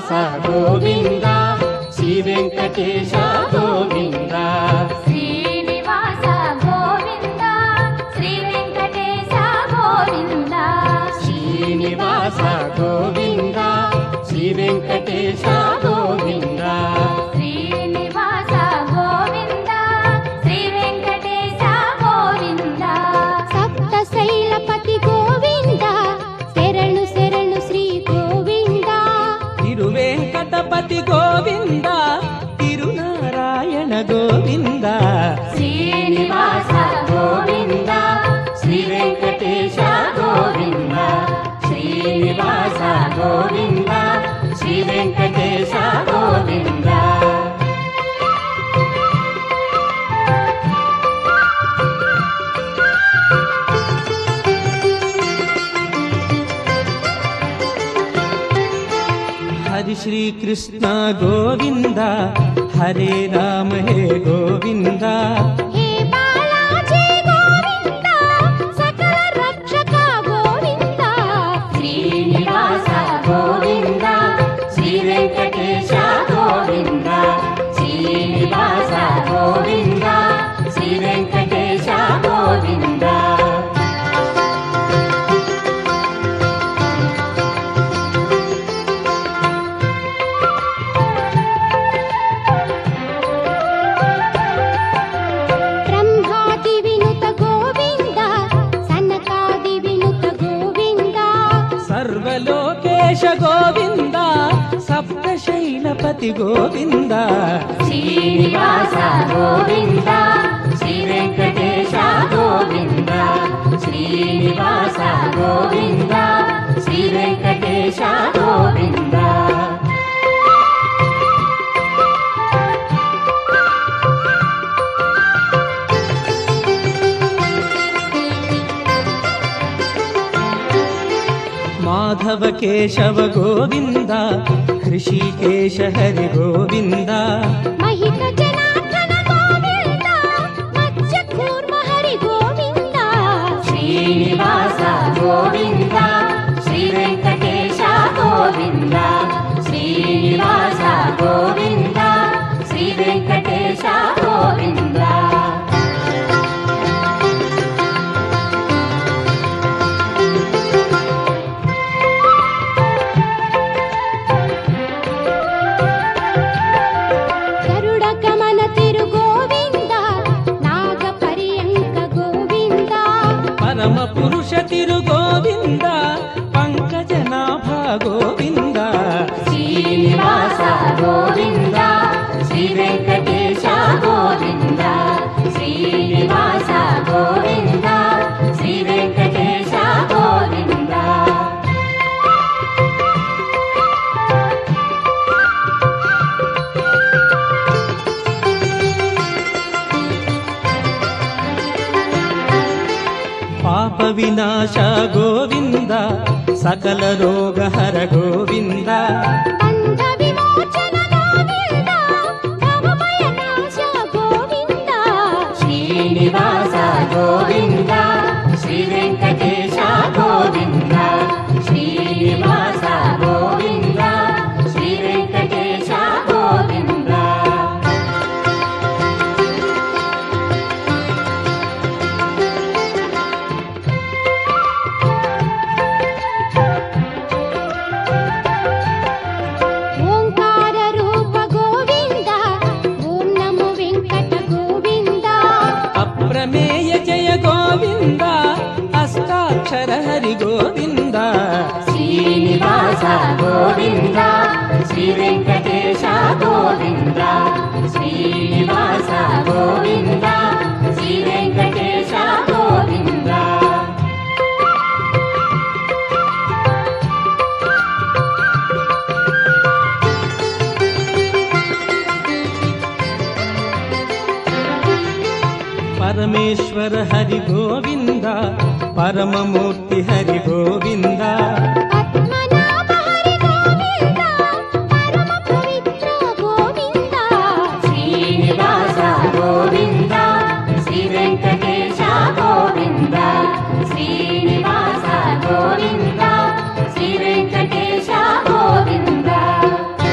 శ్రీనివాస గోవింద శ్రీ వెంకటేశ గోవింద శ్రీనివాస గోవింద శ్రీ వెంకటేశ గోవింద శ్రీనివాస గోవింద శ్రీ వెంకటేశ గోవింద శ్రీనివాస గోవింద శ్రీ వెంకటేశ గోవింద సప్త శైలపతి గోవింద శరణు శరణు శ్రీ గోవింద తిరువేంకటపతి గోవింద తిరునారాయణ గోవింద శ్రీనివాస గోవింద శ్రీ వెంకటేశ గోవింద శ్రీనివాస గోవింద శ్రీ వెంకటేశ గోవింద హరి శ్రీ కృష్ణ గోవింద హరే రామ హే గోవింద హే బాలాజీ గోవింద సకల రక్షక గోవింద శ్రీనివాస గోవింద శ్రీ వెంకటేశ గోవింద శ్రీనివాస గోవింద శ్రీ వెంకటేశ గోవింద బ్రహ్మాది వినుత గోవింద సనకాది వినుత గోవింద సర్వలోకేశ గోవింద సప్తశైలపతి గోవింద శ్రీనివాస గోవింద శ్రీ వెంకటేశ గోవింద శ్రీనివాస గోవింద శ్రీ వెంకటేశ గోవింద మాధవ కేశవ గోవింద హృషికేశ హరి గోవింద మహిత జనార్దన గోవింద మత్స్య కూర్మ హరి గోవింద శ్రీనివాస గోవింద శ్రీ వెంకటేశ గోవింద శ్రీనివాస గోవింద శ్రీ వెంకటేశ గోవింద గరుడ గమన తిరు గోవింద నాగ పర్యంక గోవింద పరమ పురుష తిరు గోవింద పంకజనాభ గోవింద శ్రీనివాస గోవింద శ్రీ వెంకటేశ గోవింద శ్రీనివాస గోవింద శ్రీ వెంకటేశ గోవింద పాప వినాశ గోవింద సకల రోగ హర గోవింద బంధ విమోచన గోవింద భవభయ నాశ గోవింద శ్రీనివాస గోవింద శ్రీ వెంకటేశ గోవింద శ్రీనివాస గోవింద శ్రీ వెంకటేశ గోవింద ఓంకార రూప గోవింద ఓం నమో వెంకట గోవింద అప్రమేయ జయ గోవింద అష్టాక్షర హరి గోవింద శ్రీనివాస గోవింద శ్రీ వెంకటేశ గోవింద శ్రీనివాస గోవింద శ్రీ వెంకటేశ గోవింద పరమేశ్వర హరి గోవింద పరమమూర్తి హరి గోవింద పద్మనాభ హరి గోవింద పరమ పవిత్ర గోవింద శ్రీనివాస గోవింద శ్రీ వెంకటేశ గోవింద శ్రీనివాస గోవింద శ్రీ వెంకటేశ గోవింద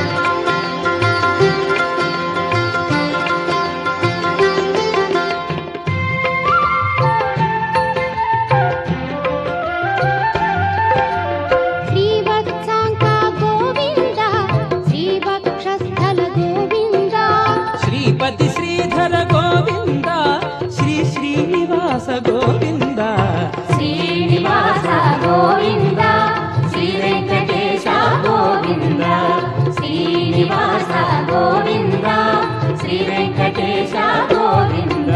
శ్రీనివాస గోవింద శ్రీ వెంకటేశ గోవింద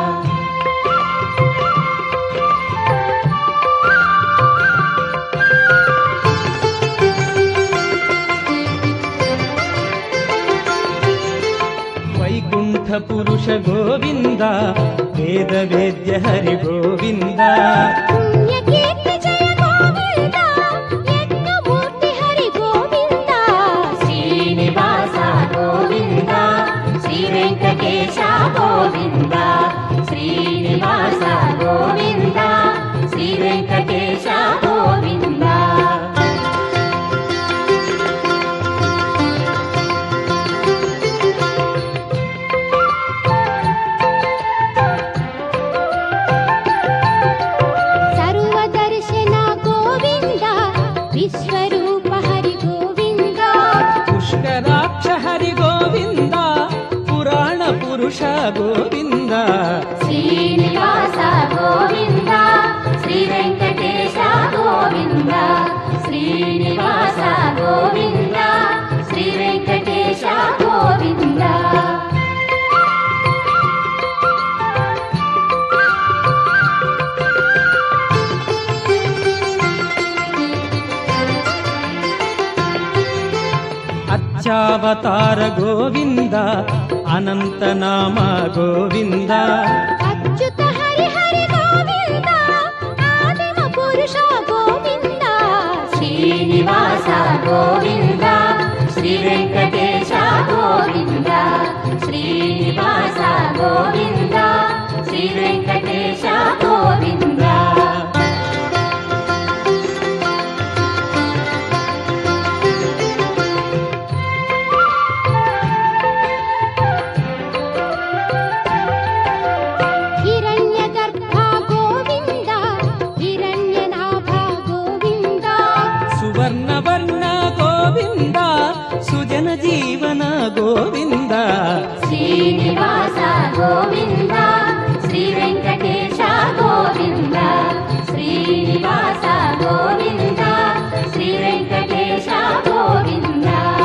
వైకుంఠ పురుష గోవింద వేద వేద్య హరి గోవింద పుణ్యకీర్తి జయ గోవింద యజ్ఞమూర్తి హరి గోవింద శ్రీనివాస గోవింద శ్రీ వెంకటేశ గోవింద శ్రీనివాస గోవింద శ్రీ వెంకటేశ గోవింద సర్వదర్శన గోవింద విశ్వరూప హరి గోవింద పుష్కరాక్ష హరి గోవింద పురాణ పురుష గోవింద శ్రీనివాస గోవింద శ్రీ వెంకటేశ గోవింద శ్రీనివాస గోవింద శ్రీ వెంకటేశ గోవింద అర్చావతార గోవింద అనంతనామ గోవింద అచ్యుత హరి హరి గోవింద ఆదిమ పురుష గోవింద శ్రీనివాస గోవింద శ్రీ వెంకటేశ గోవింద శ్రీనివాస గోవింద శ్రీ వెంకటేశ గోవింద హిరణ్య గర్భ గోవింద హిరణ్యనాభ గోవింద సువర్ణవర్ణ గోవింద సుజన జీవన గోవింద శ్రీనివాస గోవింద శ్రీ వెంకటేశ గోవింద శ్రీనివాస గోవింద శ్రీ వెంకటేశ గోవింద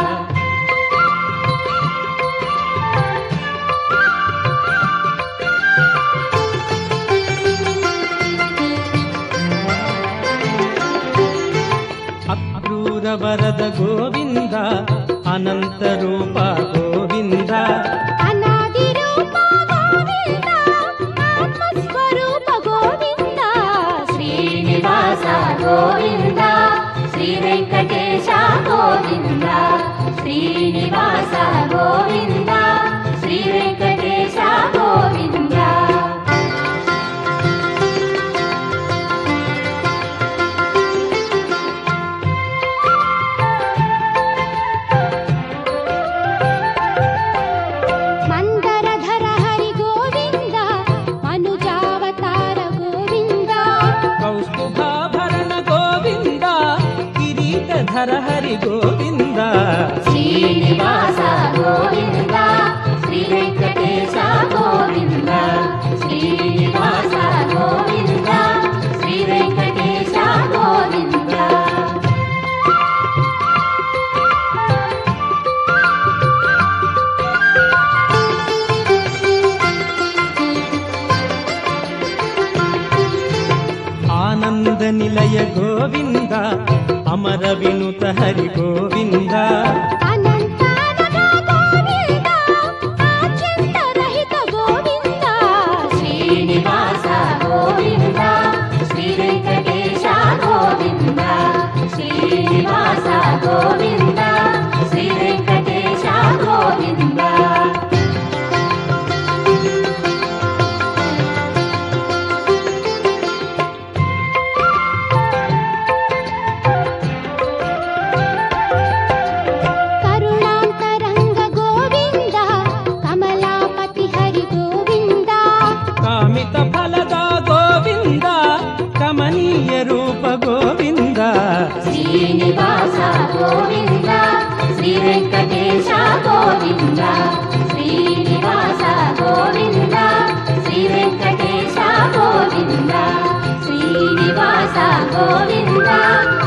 అక్రూర వరద గోవింద అనంత రూప గోవింద అనాది రూప గోవింద ఆత్మస్వరూప గోవింద శ్రీనివాస గోవింద శ్రీ వెంకటేశ గోవింద శ్రీనివాస గోవింద శ్రీ వెంకటేశ గోవింద మందరధర హరి గోవింద మనుజావతార గోవింద కౌస్తుభాభరణ గోవింద కిరీటధర హరి గోవింద శ్రీనివాస గోవింద శ్రీ వెంకటేశ గోవింద శ్రీనివాస గోవింద శ్రీ వెంకటేశ గోవింద ఆనంద నిలయ గోవింద అమర వినుత హరి గోవింద అనంతానన గోవింద ఆచ్యంతరహిత గోవింద శ్రీనివాస గోవింద శ్రీ వెంకటేశ గోవింద శ్రీనివాస గోవింద శ్రీ వెంకటేశ గోవింద కరుణాంతరంగ గోవింద కమలాపతి హరి గోవింద కామిత ఫలద గోవింద కమనీయ రూప గోవింద శ్రీనివాస గోవింద శ్రీ వెంకటేశ గోవింద శ్రీనివాస గోవింద శ్రీ వెంకటేశ గోవింద శ్రీనివాస గోవింద